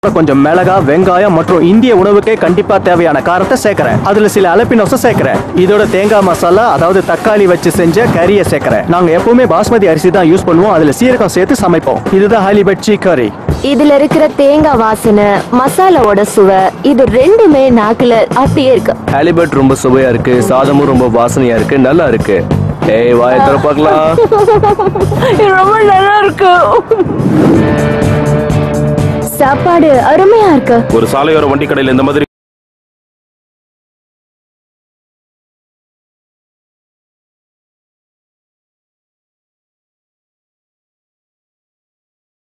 அப்புறம் கொஞ்சம் மிளகா வெங்காயம் மற்றும் இந்திய உணவுக்கே கண்டிப்பா தேவையான காரத்தை சேர்க்கிறேன் அதுல சில அலப்பினோஸை சேர்க்கிறேன் இதோட தேங்காய் மசாலா அதாவது தக்காளி வச்சு செஞ்ச கறியை சேர்க்கிறேன் நாங்க எப்பவுமே பாஸ்மதி அரிசி தான் யூஸ் பண்ணுவோம் அதுல சீரகம் சேர்த்து சமைப்போம் இதுதான் ஹாலிபட் சீ கறி இதுல இருக்கிற தேங்காய் வாசனை மசாலாவோட சுவை இது ரெண்டுமே நாக்குல அப்படியே இருக்கு ஹாலிபட் ரொம்ப சுவையா இருக்கு சாதமும் ரொம்ப வாசனையா இருக்கு நல்லா இருக்கு ஏய் வாயை திற பார்க்கலாம் இது ரொம்ப நல்லா இருக்கு சாப்பாடு அருமையா இருக்கு ஒரு சாலையோர வண்டி கடையில இந்த மாதிரி